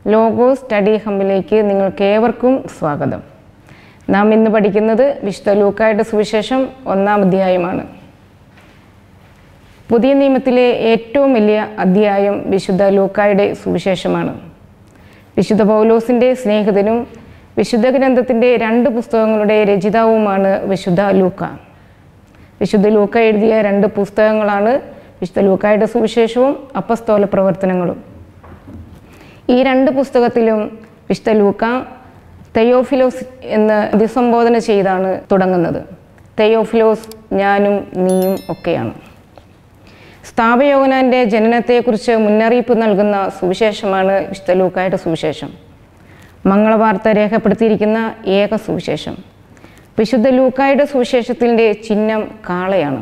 logo study ഹമ്പിലേക്ക് നിങ്ങൾക്ക് ഏവർക്കും സ്വാഗതം നാം ഇന്ന് പഠിക്കുന്നത് വിശുദ്ധ ലൂക്കായുടെ സുവിശേഷം ഒന്നാം അധ്യായമാണ് പുതിയ നിയമത്തിലെ ഏറ്റവും വലിയ അധ്യായം വിശുദ്ധ ലൂക്കായുടെ സുവിശേഷമാണ് വിശുദ്ധ പൗലോസിൻ്റെ സ്നേഹിതനും വിശുദ്ധ ഗ്രന്ഥത്തിൻ്റെ രണ്ട് പുസ്തകങ്ങളുടെ രചയിതാവുമാണ് വിശുദ്ധ ലൂക്ക വിശുദ്ധ ലൂക്ക എഴുതിയ രണ്ട് പുസ്തകങ്ങളാണ് വിശുദ്ധ ലൂക്കായുടെ സുവിശേഷവും അപ്പസ്തോല പ്രവർത്തനങ്ങളും ഈ രണ്ട് പുസ്തകത്തിലും വിശുദ്ധ ലൂക്ക തെയോഫിലോസ് എന്ന് അഭിസംബോധന ചെയ്താണ് തുടങ്ങുന്നത് തെയോഫിലോസ് ഞാനും നീയും ഒക്കെയാണ് സ്ഥാപയോഗനാൻ്റെ ജനനത്തെക്കുറിച്ച് മുന്നറിയിപ്പ് നൽകുന്ന സുവിശേഷമാണ് വിശുദ്ധ ലൂക്കായുടെ സുവിശേഷം മംഗളവാർത്ത രേഖപ്പെടുത്തിയിരിക്കുന്ന ഏക സുവിശേഷം വിശുദ്ധ ലൂക്കായുടെ സുവിശേഷത്തിൻ്റെ ചിഹ്നം കാളയാണ്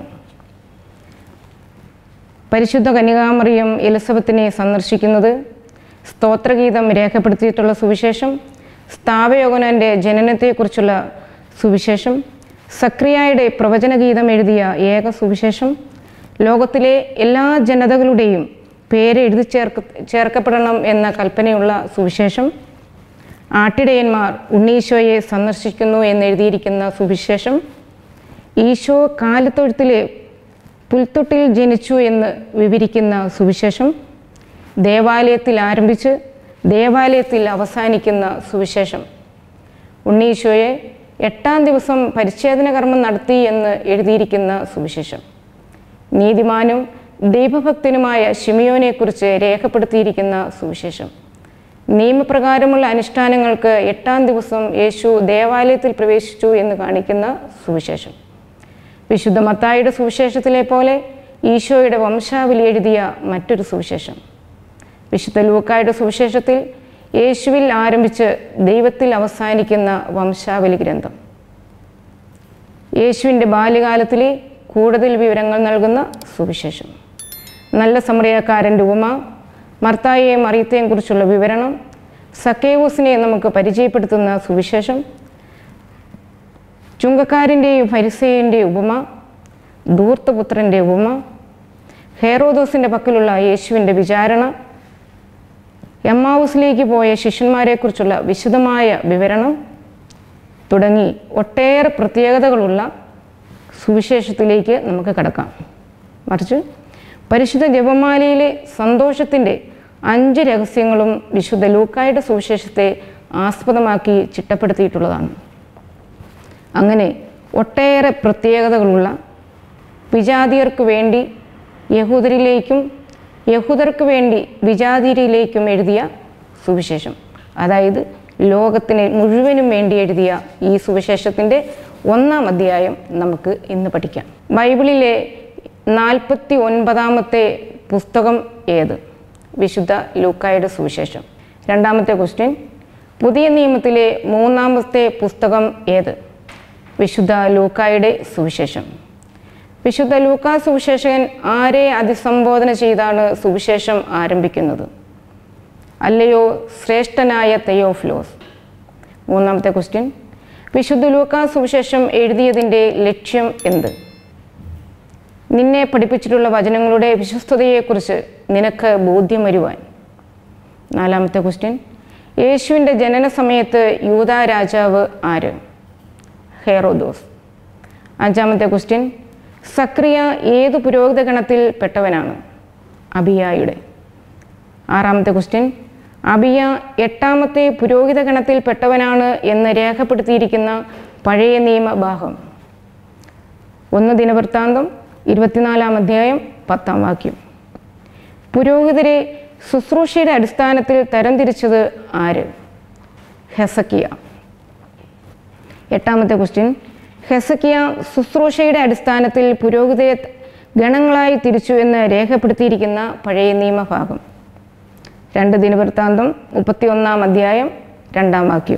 പരിശുദ്ധ കന്യകാമറിയം എലിസബത്തിനെ സന്ദർശിക്കുന്നത് സ്തോത്രഗീതം രേഖപ്പെടുത്തിയിട്ടുള്ള സുവിശേഷം സ്ഥാപയോഗനൻ്റെ ജനനത്തെക്കുറിച്ചുള്ള സുവിശേഷം സക്രിയായുടെ പ്രവചനഗീതം എഴുതിയ ഏക സുവിശേഷം ലോകത്തിലെ എല്ലാ ജനതകളുടെയും പേര് എഴുതി ചേർക്ക് ചേർക്കപ്പെടണം എന്ന കൽപ്പനയുള്ള സുവിശേഷം ആട്ടിടയന്മാർ ഉണ്ണീശോയെ സന്ദർശിക്കുന്നു എന്നെഴുതിയിരിക്കുന്ന സുവിശേഷം ഈശോ കാലത്തൊഴുത്തിലെ പുൽത്തൊട്ടിൽ ജനിച്ചു എന്ന് വിവരിക്കുന്ന സുവിശേഷം ദേവാലയത്തിൽ ആരംഭിച്ച് ദേവാലയത്തിൽ അവസാനിക്കുന്ന സുവിശേഷം ഉണ്ണീശോയെ എട്ടാം ദിവസം പരിച്ഛേദന കർമ്മം നടത്തി എന്ന് എഴുതിയിരിക്കുന്ന സുവിശേഷം നീതിമാനും ദൈവഭക്തനുമായ ഷിമിയോനെക്കുറിച്ച് രേഖപ്പെടുത്തിയിരിക്കുന്ന സുവിശേഷം നിയമപ്രകാരമുള്ള അനുഷ്ഠാനങ്ങൾക്ക് എട്ടാം ദിവസം യേശു ദേവാലയത്തിൽ പ്രവേശിച്ചു എന്ന് കാണിക്കുന്ന സുവിശേഷം വിശുദ്ധ മത്തായുടെ സുവിശേഷത്തിലെ പോലെ ഈശോയുടെ വംശാവലി എഴുതിയ മറ്റൊരു സുവിശേഷം വിശുദ്ധ ലൂക്കായുടെ സുവിശേഷത്തിൽ യേശുവിൽ ആരംഭിച്ച് ദൈവത്തിൽ അവസാനിക്കുന്ന വംശാവലി ഗ്രന്ഥം യേശുവിൻ്റെ ബാല്യകാലത്തിലെ കൂടുതൽ വിവരങ്ങൾ നൽകുന്ന സുവിശേഷം നല്ല സമറിയക്കാരൻ്റെ ഉപമ മർത്തായെയും മറിയത്തെയും കുറിച്ചുള്ള വിവരണം സക്കേവൂസിനെ നമുക്ക് പരിചയപ്പെടുത്തുന്ന സുവിശേഷം ചുങ്കക്കാരൻ്റെയും ഫരിസേയൻ്റെയും ഉപമ ധൂർത്തപുത്രൻ്റെ ഉപമ ഹേറോദോസിൻ്റെ പക്കലുള്ള യേശുവിൻ്റെ വിചാരണ എമ്മാവൂസിലേക്ക് പോയ ശിഷ്യന്മാരെക്കുറിച്ചുള്ള വിശദമായ വിവരണം തുടങ്ങി ഒട്ടേറെ പ്രത്യേകതകളുള്ള സുവിശേഷത്തിലേക്ക് നമുക്ക് കടക്കാം മറിച്ച് പരിശുദ്ധ ജപമാലയിലെ സന്തോഷത്തിൻ്റെ അഞ്ച് രഹസ്യങ്ങളും വിശുദ്ധ ലൂക്കായുടെ സുവിശേഷത്തെ ആസ്പദമാക്കി ചിട്ടപ്പെടുത്തിയിട്ടുള്ളതാണ് അങ്ങനെ ഒട്ടേറെ പ്രത്യേകതകളുള്ള വിജാതിയർക്ക് വേണ്ടി യഹൂദരിലേക്കും യഹൂദർക്ക് വേണ്ടി വിജാതിരിയിലേക്കും എഴുതിയ സുവിശേഷം അതായത് ലോകത്തിന് മുഴുവനും വേണ്ടി എഴുതിയ ഈ സുവിശേഷത്തിൻ്റെ ഒന്നാം അധ്യായം നമുക്ക് ഇന്ന് പഠിക്കാം ബൈബിളിലെ നാൽപ്പത്തി ഒൻപതാമത്തെ പുസ്തകം ഏത് വിശുദ്ധ ലൂക്കായുടെ സുവിശേഷം രണ്ടാമത്തെ ക്വസ്റ്റ്യൻ പുതിയ നിയമത്തിലെ മൂന്നാമത്തെ പുസ്തകം ഏത് വിശുദ്ധ ലൂക്കായുടെ സുവിശേഷം വിശുദ്ധ ലൂക്കാ സുവിശേഷകൻ ആരെ അതിസംബോധന ചെയ്താണ് സുവിശേഷം ആരംഭിക്കുന്നത് അല്ലയോ ശ്രേഷ്ഠനായ തെയോഫ്ലോസ് മൂന്നാമത്തെ ക്വസ്റ്റ്യൻ വിശുദ്ധ ലൂക്കാ സുവിശേഷം എഴുതിയതിൻ്റെ ലക്ഷ്യം എന്ത് നിന്നെ പഠിപ്പിച്ചിട്ടുള്ള വചനങ്ങളുടെ വിശ്വസ്തതയെക്കുറിച്ച് നിനക്ക് ബോധ്യം വരുവാൻ നാലാമത്തെ ക്വസ്റ്റ്യൻ യേശുവിൻ്റെ ജനന സമയത്ത് യൂത രാജാവ് ആര് ഹേറോദോസ് അഞ്ചാമത്തെ ക്വസ്റ്റ്യൻ സക്രിയ ഏത് പുരോഹിത ഗണത്തിൽ പെട്ടവനാണ് അബിയായുടെ ആറാമത്തെ ക്വസ്റ്റ്യൻ അബിയ എട്ടാമത്തെ പുരോഹിത ഗണത്തിൽ പെട്ടവനാണ് എന്ന് രേഖപ്പെടുത്തിയിരിക്കുന്ന പഴയ നിയമഭാഗം ഒന്ന് ദിനവൃത്താന്തം ഇരുപത്തിനാലാം അധ്യായം പത്താം വാക്യം പുരോഹിതരെ ശുശ്രൂഷയുടെ അടിസ്ഥാനത്തിൽ തരംതിരിച്ചത് ആര് ഹെസക്കിയ എട്ടാമത്തെ ക്വസ്റ്റ്യൻ ഹെസക്കിയ ശുശ്രൂഷയുടെ അടിസ്ഥാനത്തിൽ പുരോഹിതരെ ഗണങ്ങളായി തിരിച്ചു എന്ന് രേഖപ്പെടുത്തിയിരിക്കുന്ന പഴയ നിയമഭാഗം രണ്ട് ദിനവൃത്താന്തം മുപ്പത്തിയൊന്നാം അധ്യായം രണ്ടാം വാക്യം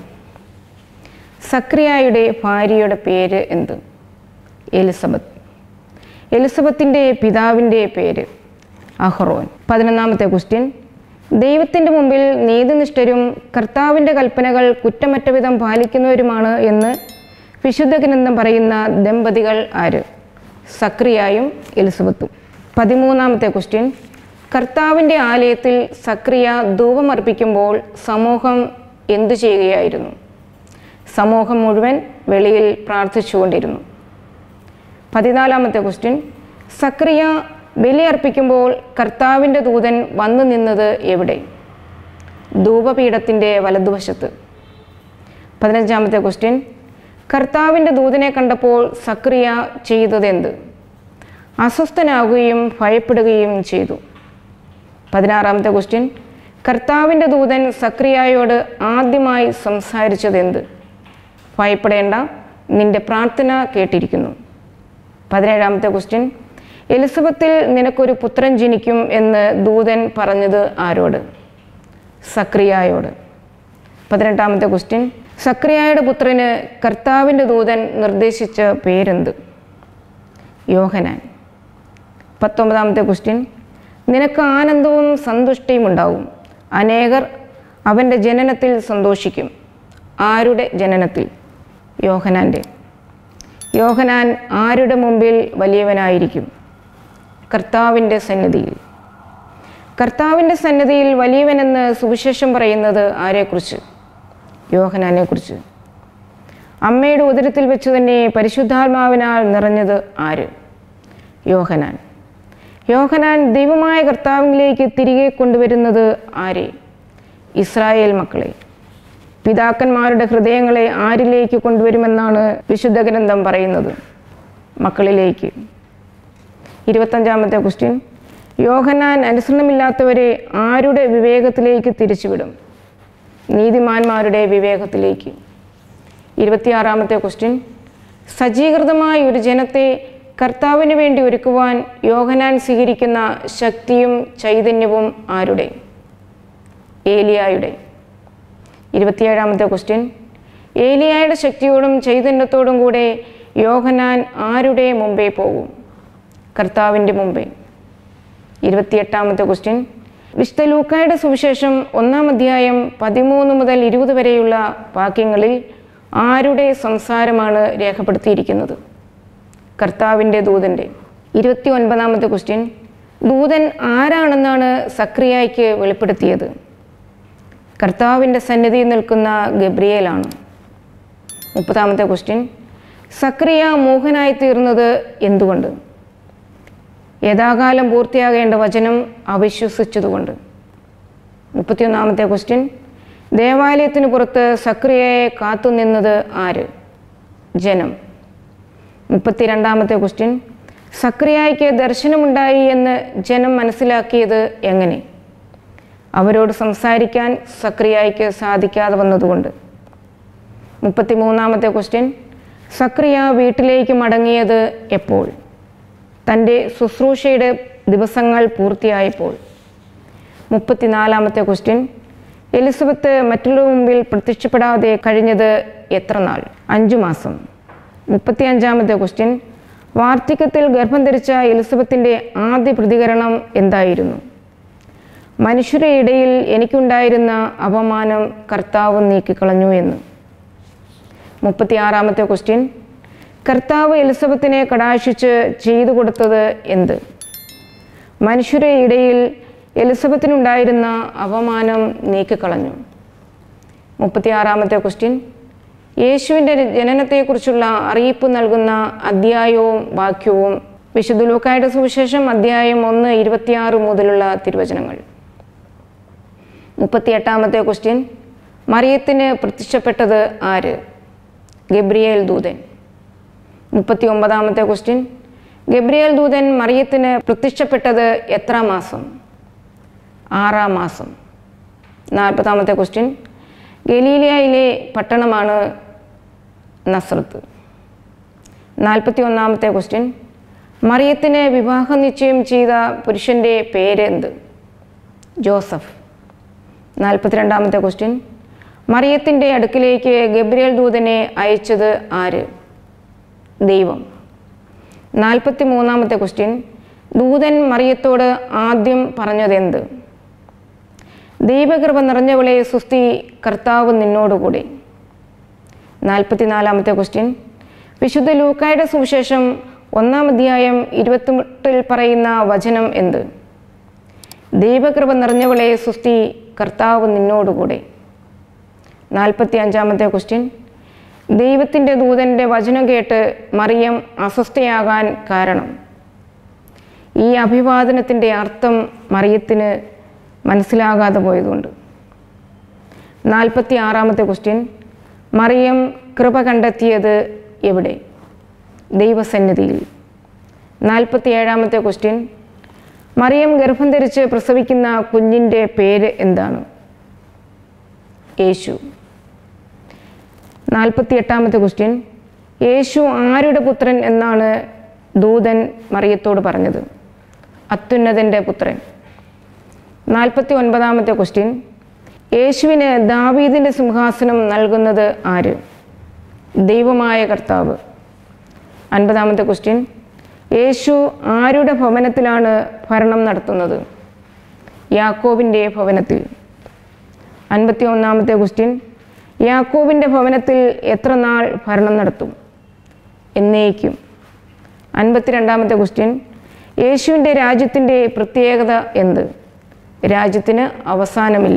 സക്രിയായുടെ ഭാര്യയുടെ പേര് എന്ത് എലിസബത്ത് എലിസബത്തിൻ്റെ പിതാവിൻ്റെ പേര് അഹ്റോൻ പതിനൊന്നാമത്തെ ക്വസ്റ്റ്യൻ ദൈവത്തിൻ്റെ മുമ്പിൽ നീതിനിഷ്ഠരും കർത്താവിൻ്റെ കൽപ്പനകൾ കുറ്റമറ്റ വിധം പാലിക്കുന്നവരുമാണ് എന്ന് വിശുദ്ധ ഗ്രന്ഥം പറയുന്ന ദമ്പതികൾ ആര് സക്രിയായും എലിസബത്തും പതിമൂന്നാമത്തെ ക്വസ്റ്റ്യൻ കർത്താവിൻ്റെ ആലയത്തിൽ സക്രിയ ധൂപമർപ്പിക്കുമ്പോൾ സമൂഹം എന്തു ചെയ്യുകയായിരുന്നു സമൂഹം മുഴുവൻ വെളിയിൽ പ്രാർത്ഥിച്ചുകൊണ്ടിരുന്നു പതിനാലാമത്തെ ക്വസ്റ്റ്യൻ സക്രിയ ബലിയർപ്പിക്കുമ്പോൾ കർത്താവിൻ്റെ ദൂതൻ വന്നു നിന്നത് എവിടെ ധൂപപീഠത്തിൻ്റെ വലതുവശത്ത് പതിനഞ്ചാമത്തെ ക്വസ്റ്റ്യൻ കർത്താവിൻ്റെ ദൂതനെ കണ്ടപ്പോൾ സക്രിയ ചെയ്തതെന്ത് അസ്വസ്ഥനാകുകയും ഭയപ്പെടുകയും ചെയ്തു പതിനാറാമത്തെ ക്വസ്റ്റ്യൻ കർത്താവിൻ്റെ ദൂതൻ സക്രിയായോട് ആദ്യമായി സംസാരിച്ചതെന്ത് ഭയപ്പെടേണ്ട നിന്റെ പ്രാർത്ഥന കേട്ടിരിക്കുന്നു പതിനേഴാമത്തെ ക്വസ്റ്റ്യൻ എലിസബത്തിൽ നിനക്കൊരു പുത്രൻ ജനിക്കും എന്ന് ദൂതൻ പറഞ്ഞത് ആരോട് സക്രിയായോട് പതിനെട്ടാമത്തെ ക്വസ്റ്റ്യൻ സക്രിയായുടെ പുത്രന് കർത്താവിൻ്റെ ദൂതൻ നിർദ്ദേശിച്ച പേരെന്ത് യോഹനാൻ പത്തൊമ്പതാമത്തെ ക്വസ്റ്റ്യൻ നിനക്ക് ആനന്ദവും സന്തുഷ്ടിയും ഉണ്ടാവും അനേകർ അവൻ്റെ ജനനത്തിൽ സന്തോഷിക്കും ആരുടെ ജനനത്തിൽ യോഹനാൻ്റെ യോഹനാൻ ആരുടെ മുമ്പിൽ വലിയവനായിരിക്കും കർത്താവിൻ്റെ സന്നിധിയിൽ കർത്താവിൻ്റെ സന്നിധിയിൽ വലിയവനെന്ന് സുവിശേഷം പറയുന്നത് ആരെക്കുറിച്ച് യോഹനാനെക്കുറിച്ച് അമ്മയുടെ ഉദരത്തിൽ വെച്ച് തന്നെ പരിശുദ്ധാത്മാവിനാൽ നിറഞ്ഞത് ആര് യോഹനാൻ യോഹനാൻ ദൈവമായ കർത്താവിലേക്ക് തിരികെ കൊണ്ടുവരുന്നത് ആരെ ഇസ്രായേൽ മക്കളെ പിതാക്കന്മാരുടെ ഹൃദയങ്ങളെ ആരിലേക്ക് കൊണ്ടുവരുമെന്നാണ് വിശുദ്ധ ഗ്രന്ഥം പറയുന്നത് മക്കളിലേക്ക് ഇരുപത്തഞ്ചാമത്തെ ക്വസ്റ്റ്യൻ യോഹനാൻ അനുസരണമില്ലാത്തവരെ ആരുടെ വിവേകത്തിലേക്ക് തിരിച്ചുവിടും നീതിമാന്മാരുടെ വിവേകത്തിലേക്ക് ഇരുപത്തിയാറാമത്തെ ക്വസ്റ്റ്യൻ സജ്ജീകൃതമായ ഒരു ജനത്തെ കർത്താവിന് വേണ്ടി ഒരുക്കുവാൻ യോഹനാൻ സ്വീകരിക്കുന്ന ശക്തിയും ചൈതന്യവും ആരുടെ ഏലിയായുടെ ഇരുപത്തിയേഴാമത്തെ ക്വസ്റ്റ്യൻ ഏലിയായുടെ ശക്തിയോടും ചൈതന്യത്തോടും കൂടെ യോഹനാൻ ആരുടെ മുമ്പേ പോകും കർത്താവിൻ്റെ മുമ്പേ ഇരുപത്തിയെട്ടാമത്തെ ക്വസ്റ്റ്യൻ വിശുദ്ധ ലൂക്കായുടെ സുവിശേഷം ഒന്നാം അധ്യായം പതിമൂന്ന് മുതൽ ഇരുപത് വരെയുള്ള വാക്യങ്ങളിൽ ആരുടെ സംസാരമാണ് രേഖപ്പെടുത്തിയിരിക്കുന്നത് കർത്താവിൻ്റെ ദൂതൻ്റെ ഇരുപത്തി ഒൻപതാമത്തെ ക്വസ്റ്റ്യൻ ദൂതൻ ആരാണെന്നാണ് സക്രിയായ്ക്ക് വെളിപ്പെടുത്തിയത് കർത്താവിൻ്റെ സന്നിധിയിൽ നിൽക്കുന്ന ഗബ്രിയേലാണ് മുപ്പതാമത്തെ ക്വസ്റ്റ്യൻ സക്രിയ മോഹനായി തീർന്നത് എന്തുകൊണ്ട് യഥാകാലം പൂർത്തിയാകേണ്ട വചനം അവിശ്വസിച്ചതുകൊണ്ട് മുപ്പത്തിയൊന്നാമത്തെ ക്വസ്റ്റ്യൻ ദേവാലയത്തിന് പുറത്ത് സക്രിയയെ കാത്തുനിന്നത് ആര് ജനം മുപ്പത്തിരണ്ടാമത്തെ ക്വസ്റ്റ്യൻ സക്രിയായ്ക്ക് ദർശനമുണ്ടായി എന്ന് ജനം മനസ്സിലാക്കിയത് എങ്ങനെ അവരോട് സംസാരിക്കാൻ സക്രിയായ്ക്ക് സാധിക്കാതെ വന്നതുകൊണ്ട് മുപ്പത്തിമൂന്നാമത്തെ ക്വസ്റ്റ്യൻ സക്രിയ വീട്ടിലേക്ക് മടങ്ങിയത് എപ്പോൾ തൻ്റെ ശുശ്രൂഷയുടെ ദിവസങ്ങൾ പൂർത്തിയായപ്പോൾ മുപ്പത്തിനാലാമത്തെ ക്വസ്റ്റ്യൻ എലിസബത്ത് മറ്റുള്ളവർ മുമ്പിൽ പ്രത്യക്ഷപ്പെടാതെ കഴിഞ്ഞത് എത്ര നാൾ അഞ്ചു മാസം മുപ്പത്തിയഞ്ചാമത്തെ ക്വസ്റ്റ്യൻ വാർദ്ധക്യത്തിൽ ഗർഭം ധരിച്ച എലിസബത്തിൻ്റെ ആദ്യ പ്രതികരണം എന്തായിരുന്നു മനുഷ്യരുടെ ഇടയിൽ എനിക്കുണ്ടായിരുന്ന അപമാനം കർത്താവ് നീക്കിക്കളഞ്ഞു എന്ന് മുപ്പത്തിയാറാമത്തെ ക്വസ്റ്റ്യൻ കർത്താവ് എലിസബത്തിനെ കടാക്ഷിച്ച് ചെയ്തു കൊടുത്തത് എന്ത് മനുഷ്യരുടെ ഇടയിൽ എലിസബത്തിനുണ്ടായിരുന്ന അപമാനം നീക്കിക്കളഞ്ഞു മുപ്പത്തിയാറാമത്തെ ക്വസ്റ്റ്യൻ യേശുവിൻ്റെ ജനനത്തെക്കുറിച്ചുള്ള അറിയിപ്പ് നൽകുന്ന അധ്യായവും വാക്യവും വിശുദ്ധ ലൂക്കായുടെ സുവിശേഷം അധ്യായം ഒന്ന് ഇരുപത്തിയാറ് മുതലുള്ള തിരുവചനങ്ങൾ മുപ്പത്തിയെട്ടാമത്തെ ക്വസ്റ്റ്യൻ മറിയത്തിന് പ്രത്യക്ഷപ്പെട്ടത് ആര് ഗബ്രിയേൽ ദൂതൻ മുപ്പത്തി ഒമ്പതാമത്തെ ക്വസ്റ്റ്യൻ ഗബ്രിയേൽ ദൂതൻ മറിയത്തിന് പ്രത്യക്ഷപ്പെട്ടത് എത്ര മാസം ആറാം മാസം നാൽപ്പതാമത്തെ ക്വസ്റ്റ്യൻ ഗലീലിയയിലെ പട്ടണമാണ് നസ്രത്ത് നാൽപ്പത്തി ഒന്നാമത്തെ ക്വസ്റ്റ്യൻ മറിയത്തിന് വിവാഹ നിശ്ചയം ചെയ്ത പുരുഷൻ്റെ പേരെന്ത് ജോസഫ് നാൽപ്പത്തിരണ്ടാമത്തെ ക്വസ്റ്റ്യൻ മറിയത്തിൻ്റെ അടുക്കിലേക്ക് ഗബ്രിയേൽ ദൂതനെ അയച്ചത് ആര് ദൈവം നാൽപ്പത്തി മൂന്നാമത്തെ ക്വസ്റ്റ്യൻ ദൂതൻ മറിയത്തോട് ആദ്യം പറഞ്ഞതെന്ത് ദൈവകൃപ നിറഞ്ഞവളെ സുസ്തി കർത്താവ് നിന്നോടുകൂടി നാൽപ്പത്തിനാലാമത്തെ ക്വസ്റ്റ്യൻ വിശുദ്ധ ലൂക്കായുടെ സുവിശേഷം ഒന്നാം അധ്യായം ഇരുപത്തിയെട്ടിൽ പറയുന്ന വചനം എന്ത് ദൈവകൃപ നിറഞ്ഞവളെ സുസ്തി കർത്താവ് നിന്നോടുകൂടെ നാൽപ്പത്തി അഞ്ചാമത്തെ ക്വസ്റ്റ്യൻ ദൈവത്തിൻ്റെ ദൂതൻ്റെ വചനം കേട്ട് മറിയം അസ്വസ്ഥയാകാൻ കാരണം ഈ അഭിവാദനത്തിൻ്റെ അർത്ഥം മറിയത്തിന് മനസ്സിലാകാതെ പോയതുകൊണ്ട് നാൽപ്പത്തി ആറാമത്തെ ക്വസ്റ്റ്യൻ മറിയം കൃപ കണ്ടെത്തിയത് എവിടെ ദൈവസന്നിധിയിൽ നാൽപ്പത്തി ഏഴാമത്തെ ക്വസ്റ്റ്യൻ മറിയം ഗർഭം ധരിച്ച് പ്രസവിക്കുന്ന കുഞ്ഞിൻ്റെ പേര് എന്താണ് യേശു നാൽപ്പത്തി എട്ടാമത്തെ ക്വസ്റ്റ്യൻ യേശു ആരുടെ പുത്രൻ എന്നാണ് ദൂതൻ മറിയത്തോട് പറഞ്ഞത് അത്യുന്നതൻ്റെ പുത്രൻ നാൽപ്പത്തി ഒൻപതാമത്തെ ക്വസ്റ്റ്യൻ യേശുവിന് ദാവീദിൻ്റെ സിംഹാസനം നൽകുന്നത് ആര് ദൈവമായ കർത്താവ് അൻപതാമത്തെ ക്വസ്റ്റ്യൻ യേശു ആരുടെ ഭവനത്തിലാണ് ഭരണം നടത്തുന്നത് യാക്കോബിൻ്റെ ഭവനത്തിൽ അൻപത്തി ഒന്നാമത്തെ ക്വസ്റ്റ്യൻ യാക്കോബിൻ്റെ ഭവനത്തിൽ എത്ര നാൾ ഭരണം നടത്തും എന്നേക്കും അൻപത്തിരണ്ടാമത്തെ ക്വസ്റ്റ്യൻ യേശുവിൻ്റെ രാജ്യത്തിൻ്റെ പ്രത്യേകത എന്ത് രാജ്യത്തിന് അവസാനമില്ല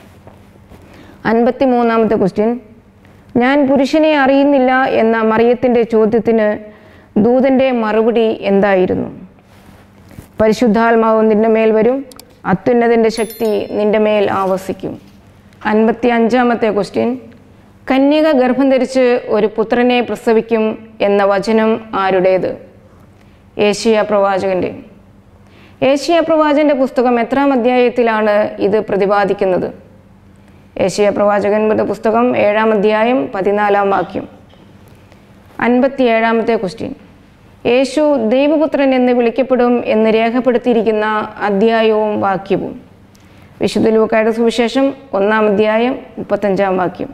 അൻപത്തി മൂന്നാമത്തെ ക്വസ്റ്റ്യൻ ഞാൻ പുരുഷനെ അറിയുന്നില്ല എന്ന മറിയത്തിൻ്റെ ചോദ്യത്തിന് ദൂതൻ്റെ മറുപടി എന്തായിരുന്നു പരിശുദ്ധാത്മാവ് നിന്റെ മേൽ വരും അത്യുന്നതിൻ്റെ ശക്തി നിന്റെ മേൽ ആവസിക്കും അൻപത്തി അഞ്ചാമത്തെ ക്വസ്റ്റ്യൻ കന്യക ഗർഭം ധരിച്ച് ഒരു പുത്രനെ പ്രസവിക്കും എന്ന വചനം ആരുടേത് ഏഷ്യ പ്രവാചകൻ്റെ ഏഷ്യ പ്രവാചകൻ്റെ പുസ്തകം എത്രാം അധ്യായത്തിലാണ് ഇത് പ്രതിപാദിക്കുന്നത് ഏഷ്യ പ്രവാചകൻ്റെ പുസ്തകം ഏഴാം അധ്യായം പതിനാലാം വാക്യം അൻപത്തി ഏഴാമത്തെ ക്വസ്റ്റ്യൻ യേശു ദൈവപുത്രൻ എന്ന് വിളിക്കപ്പെടും എന്ന് രേഖപ്പെടുത്തിയിരിക്കുന്ന അധ്യായവും വാക്യവും വിശുദ്ധ ലൂക്കായുടെ സുവിശേഷം ഒന്നാം അധ്യായം മുപ്പത്തഞ്ചാം വാക്യം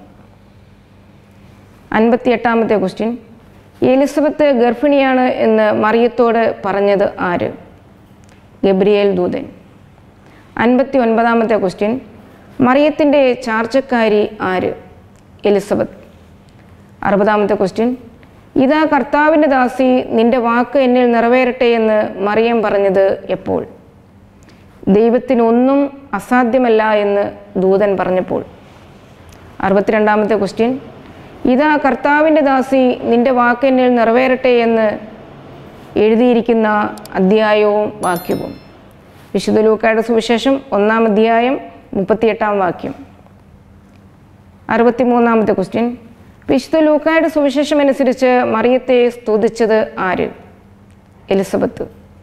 അൻപത്തി എട്ടാമത്തെ ക്വസ്റ്റ്യൻ എലിസബത്ത് ഗർഭിണിയാണ് എന്ന് മറിയത്തോട് പറഞ്ഞത് ആര് ഗബ്രിയേൽ ദൂതൻ അൻപത്തി ഒൻപതാമത്തെ ക്വസ്റ്റ്യൻ മറിയത്തിൻ്റെ ചാർച്ചക്കാരി ആര് എലിസബത്ത് അറുപതാമത്തെ ക്വസ്റ്റ്യൻ ഇതാ കർത്താവിൻ്റെ ദാസി നിന്റെ വാക്ക് എന്നിൽ നിറവേറട്ടെ എന്ന് മറിയം പറഞ്ഞത് എപ്പോൾ ദൈവത്തിനൊന്നും അസാധ്യമല്ല എന്ന് ദൂതൻ പറഞ്ഞപ്പോൾ അറുപത്തിരണ്ടാമത്തെ ക്വസ്റ്റ്യൻ ഇതാ കർത്താവിൻ്റെ ദാസി നിന്റെ വാക്ക് എന്നിൽ നിറവേറട്ടെ എന്ന് എഴുതിയിരിക്കുന്ന അധ്യായവും വാക്യവും വിശുദ്ധ ലൂക്കായുടെ സുവിശേഷം ഒന്നാം അധ്യായം മുപ്പത്തിയെട്ടാം വാക്യം അറുപത്തിമൂന്നാമത്തെ ക്വസ്റ്റ്യൻ വിശുദ്ധ ലൂക്കായുടെ സുവിശേഷം അനുസരിച്ച് മറിയത്തെ സ്തുതിച്ചത് ആര് എലിസബത്ത്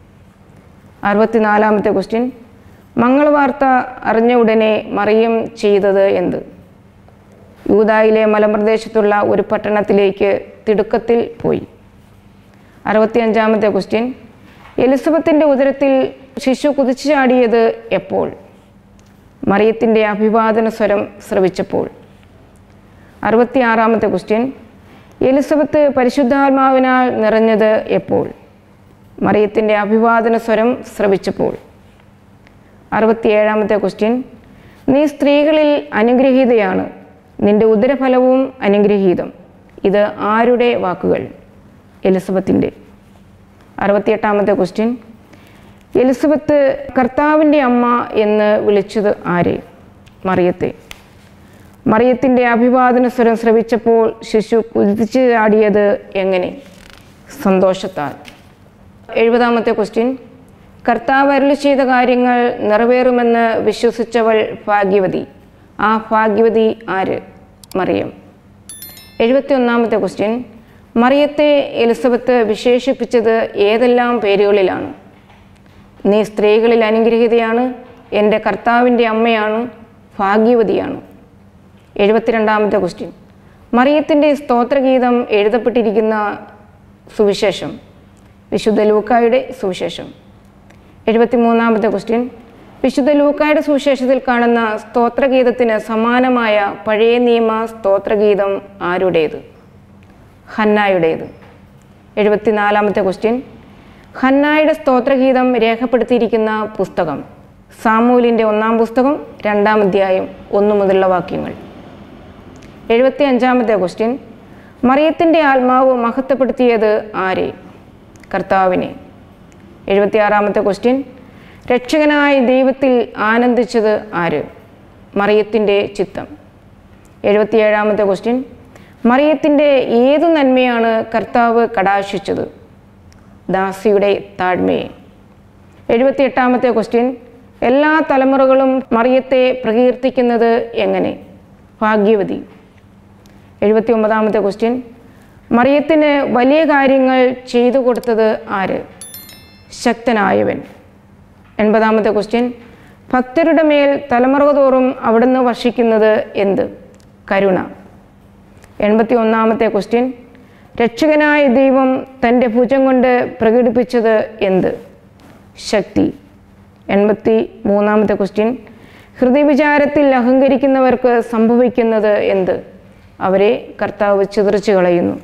അറുപത്തിനാലാമത്തെ ക്വസ്റ്റ്യൻ മംഗളവാർത്ത അറിഞ്ഞ ഉടനെ മറിയം ചെയ്തത് എന്ത് യൂതായിലെ മലമ്പ്രദേശത്തുള്ള ഒരു പട്ടണത്തിലേക്ക് തിടുക്കത്തിൽ പോയി അറുപത്തിയഞ്ചാമത്തെ ക്വസ്റ്റ്യൻ എലിസബത്തിൻ്റെ ഉദരത്തിൽ ശിശു കുതിച്ചു ചാടിയത് എപ്പോൾ മറിയത്തിൻ്റെ അഭിവാദന സ്വരം ശ്രവിച്ചപ്പോൾ അറുപത്തിയാറാമത്തെ ക്വസ്റ്റ്യൻ എലിസബത്ത് പരിശുദ്ധാത്മാവിനാൽ നിറഞ്ഞത് എപ്പോൾ മറിയത്തിൻ്റെ അഭിവാദന സ്വരം ശ്രവിച്ചപ്പോൾ അറുപത്തിയേഴാമത്തെ ക്വസ്റ്റ്യൻ നീ സ്ത്രീകളിൽ അനുഗ്രഹീതയാണ് നിന്റെ ഉദരഫലവും അനുഗ്രഹീതം ഇത് ആരുടെ വാക്കുകൾ എലിസബത്തിൻ്റെ അറുപത്തിയെട്ടാമത്തെ ക്വസ്റ്റ്യൻ എലിസബത്ത് കർത്താവിൻ്റെ അമ്മ എന്ന് വിളിച്ചത് ആരെ മറിയത്തെ മറിയത്തിൻ്റെ അഭിവാദന സ്വരം ശ്രവിച്ചപ്പോൾ ശിശു കുതിച്ചു ചാടിയത് എങ്ങനെ സന്തോഷത്താൽ എഴുപതാമത്തെ ക്വസ്റ്റ്യൻ കർത്താവ് അരുളി ചെയ്ത കാര്യങ്ങൾ നിറവേറുമെന്ന് വിശ്വസിച്ചവൾ ഭാഗ്യവതി ആ ഭാഗ്യവതി ആര് മറിയം എഴുപത്തി ഒന്നാമത്തെ ക്വസ്റ്റ്യൻ മറിയത്തെ എലിസബത്ത് വിശേഷിപ്പിച്ചത് ഏതെല്ലാം പേരുകളിലാണ് നീ സ്ത്രീകളിൽ അനുഗ്രഹീതയാണ് എൻ്റെ കർത്താവിൻ്റെ അമ്മയാണ് ഭാഗ്യവതിയാണ് എഴുപത്തിരണ്ടാമത്തെ ക്വസ്റ്റ്യൻ മറിയത്തിൻ്റെ സ്തോത്രഗീതം എഴുതപ്പെട്ടിരിക്കുന്ന സുവിശേഷം വിശുദ്ധ ലൂക്കായുടെ സുവിശേഷം എഴുപത്തിമൂന്നാമത്തെ ക്വസ്റ്റ്യൻ വിശുദ്ധ ലൂക്കായുടെ സുവിശേഷത്തിൽ കാണുന്ന സ്തോത്രഗീതത്തിന് സമാനമായ പഴയ നിയമ സ്തോത്രഗീതം ആരുടേത് ഹന്നായുടേത് എഴുപത്തിനാലാമത്തെ ക്വസ്റ്റ്യൻ ഹന്നായുടെ സ്തോത്രഗീതം രേഖപ്പെടുത്തിയിരിക്കുന്ന പുസ്തകം സാമൂലിൻ്റെ ഒന്നാം പുസ്തകം രണ്ടാം അധ്യായം ഒന്നു മുതലുള്ള വാക്യങ്ങൾ എഴുപത്തി അഞ്ചാമത്തെ ക്വസ്റ്റ്യൻ മറിയത്തിൻ്റെ ആത്മാവ് മഹത്വപ്പെടുത്തിയത് ആരെ കർത്താവിനെ എഴുപത്തിയാറാമത്തെ ക്വസ്റ്റ്യൻ രക്ഷകനായ ദൈവത്തിൽ ആനന്ദിച്ചത് ആര് മറിയത്തിൻ്റെ ചിത്തം എഴുപത്തിയേഴാമത്തെ ക്വസ്റ്റ്യൻ മറിയത്തിൻ്റെ ഏതു നന്മയാണ് കർത്താവ് കടാശിച്ചത് ദാസിയുടെ താഴ്മയെ എഴുപത്തിയെട്ടാമത്തെ ക്വസ്റ്റ്യൻ എല്ലാ തലമുറകളും മറിയത്തെ പ്രകീർത്തിക്കുന്നത് എങ്ങനെ ഭാഗ്യവതി എഴുപത്തി ഒമ്പതാമത്തെ ക്വസ്റ്റ്യൻ മറിയത്തിന് വലിയ കാര്യങ്ങൾ ചെയ്തു കൊടുത്തത് ആര് ശക്തനായവൻ എൺപതാമത്തെ ക്വസ്റ്റ്യൻ ഭക്തരുടെ മേൽ തലമുറ തോറും അവിടുന്ന് വർഷിക്കുന്നത് എന്ത് കരുണ എൺപത്തി ഒന്നാമത്തെ ക്വസ്റ്റ്യൻ രക്ഷകനായ ദൈവം തൻ്റെ ഭുജം കൊണ്ട് പ്രകടിപ്പിച്ചത് എന്ത് ശക്തി എൺപത്തി മൂന്നാമത്തെ ക്വസ്റ്റ്യൻ ഹൃദയവിചാരത്തിൽ അഹങ്കരിക്കുന്നവർക്ക് സംഭവിക്കുന്നത് എന്ത് അവരെ കർത്താവ് ചിതറിച്ചു കളയുന്നു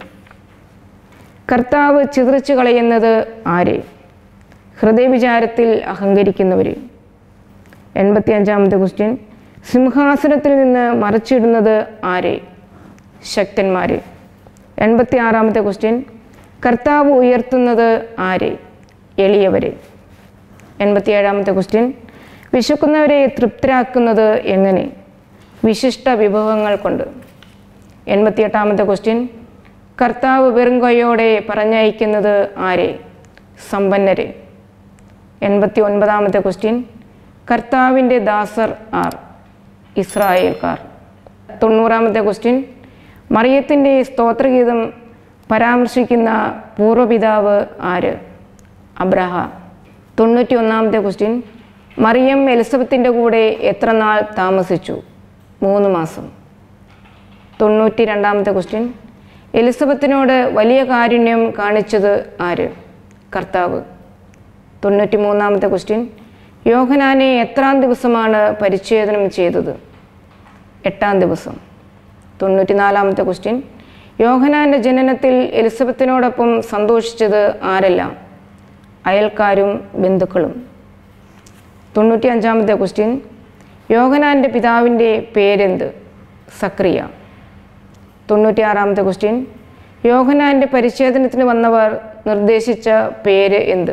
കർത്താവ് ചിതറിച്ചു കളയുന്നത് ആരെ ഹൃദയവിചാരത്തിൽ അഹങ്കരിക്കുന്നവരെ എൺപത്തി അഞ്ചാമത്തെ ക്വസ്റ്റ്യൻ സിംഹാസനത്തിൽ നിന്ന് മറച്ചിടുന്നത് ആരെ ശക്തന്മാരെ എൺപത്തി ആറാമത്തെ ക്വസ്റ്റ്യൻ കർത്താവ് ഉയർത്തുന്നത് ആരെ എളിയവരെ എൺപത്തിയേഴാമത്തെ ക്വസ്റ്റ്യൻ വിശക്കുന്നവരെ തൃപ്തരാക്കുന്നത് എങ്ങനെ വിശിഷ്ട വിഭവങ്ങൾ കൊണ്ട് എൺപത്തിയെട്ടാമത്തെ ക്വസ്റ്റ്യൻ കർത്താവ് വെറും കൈയോടെ പറഞ്ഞയക്കുന്നത് ആരെ സമ്പന്നരെ എൺപത്തി ഒൻപതാമത്തെ ക്വസ്റ്റ്യൻ കർത്താവിൻ്റെ ദാസർ ആർ ഇസ്രായേൽക്കാർ തൊണ്ണൂറാമത്തെ ക്വസ്റ്റ്യൻ മറിയത്തിൻ്റെ സ്തോത്രഗീതം പരാമർശിക്കുന്ന പൂർവ്വപിതാവ് ആര് അബ്രഹ തൊണ്ണൂറ്റി ഒന്നാമത്തെ ക്വസ്റ്റ്യൻ മറിയം എലിസബത്തിൻ്റെ കൂടെ എത്ര നാൾ താമസിച്ചു മൂന്ന് മാസം തൊണ്ണൂറ്റി രണ്ടാമത്തെ ക്വസ്റ്റ്യൻ എലിസബത്തിനോട് വലിയ കാരുണ്യം കാണിച്ചത് ആര് കർത്താവ് തൊണ്ണൂറ്റി മൂന്നാമത്തെ ക്വസ്റ്റ്യൻ യോഹനാനെ എത്രാം ദിവസമാണ് പരിച്ഛേദനം ചെയ്തത് എട്ടാം ദിവസം തൊണ്ണൂറ്റിനാലാമത്തെ ക്വസ്റ്റ്യൻ യോഹനാൻ്റെ ജനനത്തിൽ എലിസബത്തിനോടൊപ്പം സന്തോഷിച്ചത് ആരെല്ലാം അയൽക്കാരും ബന്ധുക്കളും തൊണ്ണൂറ്റി അഞ്ചാമത്തെ ക്വസ്റ്റ്യൻ യോഹനാൻ്റെ പിതാവിൻ്റെ പേരെന്ത് സക്രിയ തൊണ്ണൂറ്റിയാറാമത്തെ ക്വസ്റ്റ്യൻ യോഹനാൻ്റെ പരിച്ഛേദനത്തിന് വന്നവർ നിർദ്ദേശിച്ച പേര് എന്ത്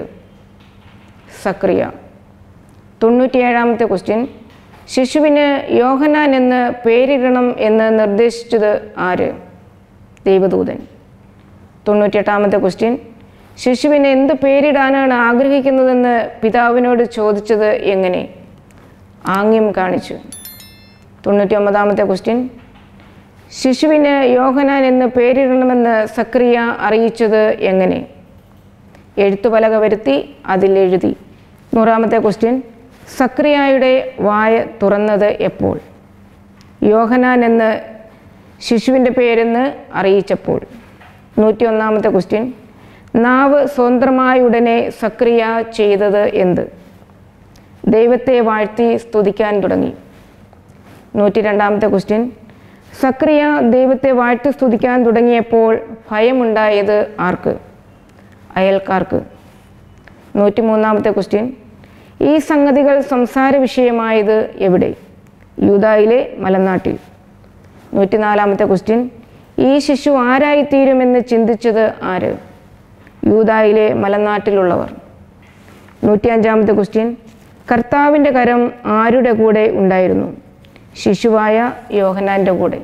സക്രിയ തൊണ്ണൂറ്റിയേഴാമത്തെ ക്വസ്റ്റ്യൻ ശിശുവിന് യോഹനാൻ എന്ന് പേരിടണം എന്ന് നിർദ്ദേശിച്ചത് ആര് ദൈവദൂതൻ തൊണ്ണൂറ്റിയെട്ടാമത്തെ ക്വസ്റ്റ്യൻ ശിശുവിന് എന്ത് പേരിടാനാണ് ആഗ്രഹിക്കുന്നതെന്ന് പിതാവിനോട് ചോദിച്ചത് എങ്ങനെ ആംഗ്യം കാണിച്ചു തൊണ്ണൂറ്റി ഒമ്പതാമത്തെ ക്വസ്റ്റ്യൻ ശിശുവിന് യോഹനാൻ എന്ന് പേരിടണമെന്ന് സക്രിയ അറിയിച്ചത് എങ്ങനെ എഴുത്തുപലക വരുത്തി അതിൽ എഴുതി നൂറാമത്തെ ക്വസ്റ്റ്യൻ സക്രിയായുടെ വായ തുറന്നത് എപ്പോൾ യോഹനാൻ എന്ന് ശിശുവിൻ്റെ പേരെന്ന് അറിയിച്ചപ്പോൾ നൂറ്റി ഒന്നാമത്തെ ക്വസ്റ്റ്യൻ നാവ് സ്വതന്ത്രമായ ഉടനെ സക്രിയ ചെയ്തത് എന്ത് ദൈവത്തെ വാഴ്ത്തി സ്തുതിക്കാൻ തുടങ്ങി നൂറ്റി രണ്ടാമത്തെ ക്വസ്റ്റ്യൻ സക്രിയ ദൈവത്തെ വാഴ്ത്തി സ്തുതിക്കാൻ തുടങ്ങിയപ്പോൾ ഭയമുണ്ടായത് ആർക്ക് അയൽക്കാർക്ക് നൂറ്റി മൂന്നാമത്തെ ക്വസ്റ്റ്യൻ ഈ സംഗതികൾ സംസാര വിഷയമായത് എവിടെ യൂതായിലെ മലനാട്ടിൽ നൂറ്റിനാലാമത്തെ ക്വസ്റ്റ്യൻ ഈ ശിശു ആരായിത്തീരുമെന്ന് ചിന്തിച്ചത് ആര് യൂതായിലെ മലനാട്ടിലുള്ളവർ നൂറ്റിയഞ്ചാമത്തെ ക്വസ്റ്റ്യൻ കർത്താവിൻ്റെ കരം ആരുടെ കൂടെ ഉണ്ടായിരുന്നു ശിശുവായ യോഹനാൻ്റെ കൂടെ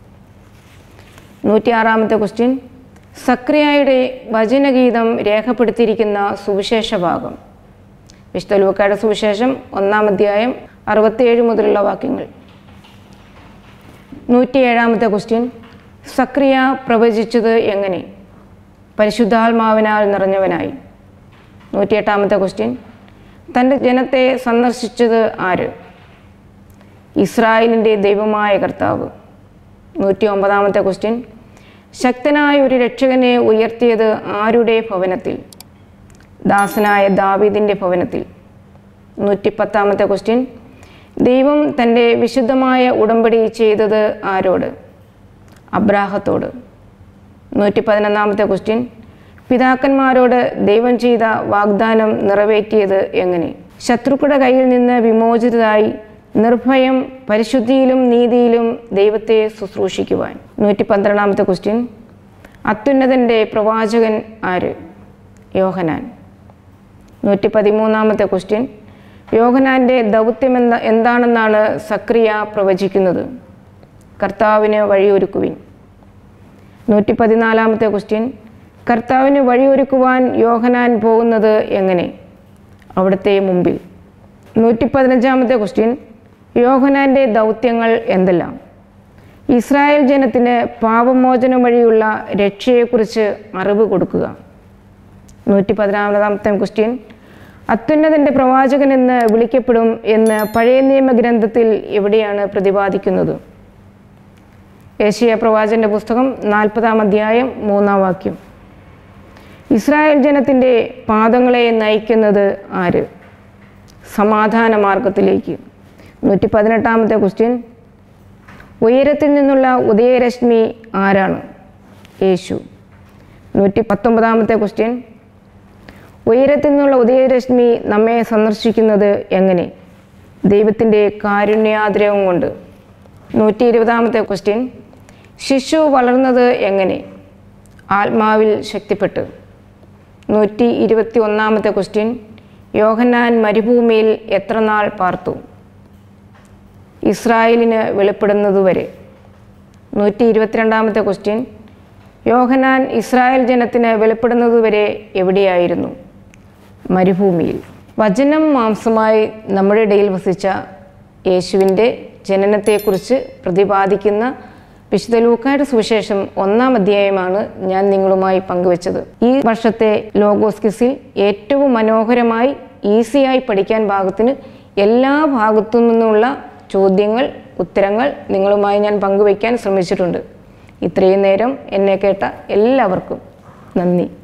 നൂറ്റിയാറാമത്തെ ക്വസ്റ്റ്യൻ സക്രിയായുടെ വചനഗീതം രേഖപ്പെടുത്തിയിരിക്കുന്ന സുവിശേഷ ഭാഗം വിശുദ്ധ ലൂക്കായുടെ സുവിശേഷം ഒന്നാം അധ്യായം അറുപത്തിയേഴ് മുതലുള്ള വാക്യങ്ങൾ നൂറ്റിയേഴാമത്തെ ക്വസ്റ്റ്യൻ സക്രിയ പ്രവചിച്ചത് എങ്ങനെ പരിശുദ്ധാത്മാവിനാൽ നിറഞ്ഞവനായി നൂറ്റിയെട്ടാമത്തെ ക്വസ്റ്റ്യൻ തൻ്റെ ജനത്തെ സന്ദർശിച്ചത് ആര് ഇസ്രായേലിൻ്റെ ദൈവമായ കർത്താവ് നൂറ്റി ഒമ്പതാമത്തെ ക്വസ്റ്റ്യൻ ശക്തനായ ഒരു രക്ഷകനെ ഉയർത്തിയത് ആരുടെ ഭവനത്തിൽ ദാസനായ ദാവീദിൻ്റെ ഭവനത്തിൽ നൂറ്റിപ്പത്താമത്തെ ക്വസ്റ്റ്യൻ ദൈവം തൻ്റെ വിശുദ്ധമായ ഉടമ്പടി ചെയ്തത് ആരോട് അബ്രാഹത്തോട് നൂറ്റി പതിനൊന്നാമത്തെ ക്വസ്റ്റ്യൻ പിതാക്കന്മാരോട് ദൈവം ചെയ്ത വാഗ്ദാനം നിറവേറ്റിയത് എങ്ങനെ ശത്രുക്കളുടെ കയ്യിൽ നിന്ന് വിമോചിതരായി നിർഭയം പരിശുദ്ധിയിലും നീതിയിലും ദൈവത്തെ ശുശ്രൂഷിക്കുവാൻ നൂറ്റി പന്ത്രണ്ടാമത്തെ ക്വസ്റ്റ്യൻ അത്യുന്നതൻ്റെ പ്രവാചകൻ ആര് യോഹനാൻ നൂറ്റി പതിമൂന്നാമത്തെ ക്വസ്റ്റ്യൻ യോഹനാൻ്റെ ദൗത്യം എന്ന എന്താണെന്നാണ് സക്രിയ പ്രവചിക്കുന്നത് കർത്താവിന് വഴിയൊരുക്കുവിൻ നൂറ്റി പതിനാലാമത്തെ ക്വസ്റ്റ്യൻ കർത്താവിന് വഴിയൊരുക്കുവാൻ യോഹനാൻ പോകുന്നത് എങ്ങനെ അവിടുത്തെ മുമ്പിൽ നൂറ്റി പതിനഞ്ചാമത്തെ ക്വസ്റ്റ്യൻ യോഹനാൻ്റെ ദൗത്യങ്ങൾ എന്തെല്ലാം ഇസ്രായേൽ ജനത്തിന് പാപമോചനം വഴിയുള്ള രക്ഷയെക്കുറിച്ച് അറിവ് കൊടുക്കുക നൂറ്റി പതിനാറാമത്തെ ക്വസ്റ്റ്യൻ അത്യുന്നതൻ്റെ പ്രവാചകൻ എന്ന് വിളിക്കപ്പെടും എന്ന് പഴയ നിയമഗ്രന്ഥത്തിൽ എവിടെയാണ് പ്രതിപാദിക്കുന്നത് ഏഷ്യ പ്രവാചൻ്റെ പുസ്തകം നാൽപ്പതാം അധ്യായം മൂന്നാം വാക്യം ഇസ്രായേൽ ജനത്തിൻ്റെ പാദങ്ങളെ നയിക്കുന്നത് ആര് സമാധാന മാർഗത്തിലേക്ക് നൂറ്റി പതിനെട്ടാമത്തെ ക്വസ്റ്റ്യൻ ഉയരത്തിൽ നിന്നുള്ള ഉദയരശ്മി ആരാണ് യേശു നൂറ്റി പത്തൊമ്പതാമത്തെ ക്വസ്റ്റ്യൻ ഉയരത്തിൽ നിന്നുള്ള ഉദയരശ്മി നമ്മെ സന്ദർശിക്കുന്നത് എങ്ങനെ ദൈവത്തിൻ്റെ കാരുണ്യാദ്രവം കൊണ്ട് നൂറ്റി ഇരുപതാമത്തെ ക്വസ്റ്റ്യൻ ശിശു വളർന്നത് എങ്ങനെ ആത്മാവിൽ ശക്തിപ്പെട്ട് നൂറ്റി ഇരുപത്തി ഒന്നാമത്തെ ക്വസ്റ്റ്യൻ യോഹന്നാൻ മരുഭൂമിയിൽ എത്ര നാൾ പാർത്തു ഇസ്രായേലിന് വെളിപ്പെടുന്നതുവരെ നൂറ്റി ഇരുപത്തിരണ്ടാമത്തെ ക്വസ്റ്റ്യൻ യോഹനാൻ ഇസ്രായേൽ ജനത്തിന് വെളിപ്പെടുന്നതുവരെ എവിടെയായിരുന്നു മരുഭൂമിയിൽ വചനം മാംസമായി നമ്മുടെ ഇടയിൽ വസിച്ച യേശുവിൻ്റെ ജനനത്തെക്കുറിച്ച് പ്രതിപാദിക്കുന്ന വിശുദ്ധ ലൂക്കായുടെ സുവിശേഷം ഒന്നാം അധ്യായമാണ് ഞാൻ നിങ്ങളുമായി പങ്കുവച്ചത് ഈ വർഷത്തെ ലോഗോസ് ക്വിസിൽ ഏറ്റവും മനോഹരമായി ഈസിയായി പഠിക്കാൻ പാകത്തിന് എല്ലാ ഭാഗത്തു നിന്നുള്ള ചോദ്യങ്ങൾ ഉത്തരങ്ങൾ നിങ്ങളുമായി ഞാൻ പങ്കുവയ്ക്കാൻ ശ്രമിച്ചിട്ടുണ്ട് ഇത്രയും നേരം എന്നെ കേട്ട എല്ലാവർക്കും നന്ദി